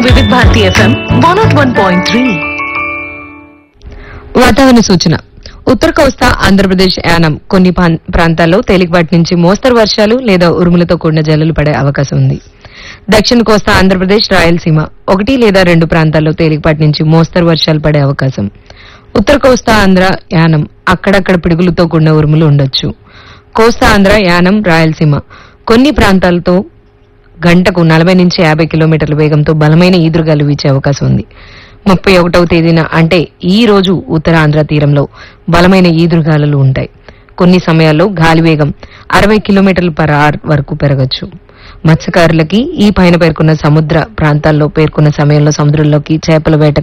వివిధ Bharati FM one nought one point three వాతావరణ సూచన ఉత్తర కోస్తా ఆంధ్రప్రదేశ్ యానం కొన్ని ప్రాం- ప్రాంతాల్లో తేలికపాటి నుంచి మోస్తరు వర్షాలు లేదా ఉరుములతో కూడిన జల్లులు పడే అవకాశం ఉంది దక్షిణ కోస్తా ఆంధ్రప్రదేశ్ రాయలసీమ ఒకటి లేదా రెండు ప్రాంతాల్లో తేలికపాటి నుంచి మోస్తరు వర్షాలు పడే అవకాశం ఉత్తర కోస్తా ఆంధ్ర యానం అక్కడక్కడ పిడుగులతో కూడిన ఉరుములు ఉండొచ్చు కోస్తా ఆంధ్ర యానం రాయలసీమ కొన్ని ప్రాంతాలతో గంటకు నలభై నుంచి యాభై కిలోమీటర్ల వేగంతో బలమైన ఈదురుగాలు వీచే అవకాశం ఉంది ముప్పై ఒకటవ తేదీన అంటే ఈ రోజు ఉత్తరాంధ్ర తీరంలో బలమైన ఈదురుగాలులు ఉంటాయి కొన్ని సమయాల్లో గాలి వేగం అరవై కిలోమీటర్ల పర్ అవర్ వరకు పెరగచ్చు మత్స్యకారులకి ఈ పైన పేర్కొన్న సముద్ర ప్రాంతాల్లో పేర్కొన్న సమయంలో సముద్రంలోకి చేపల వేట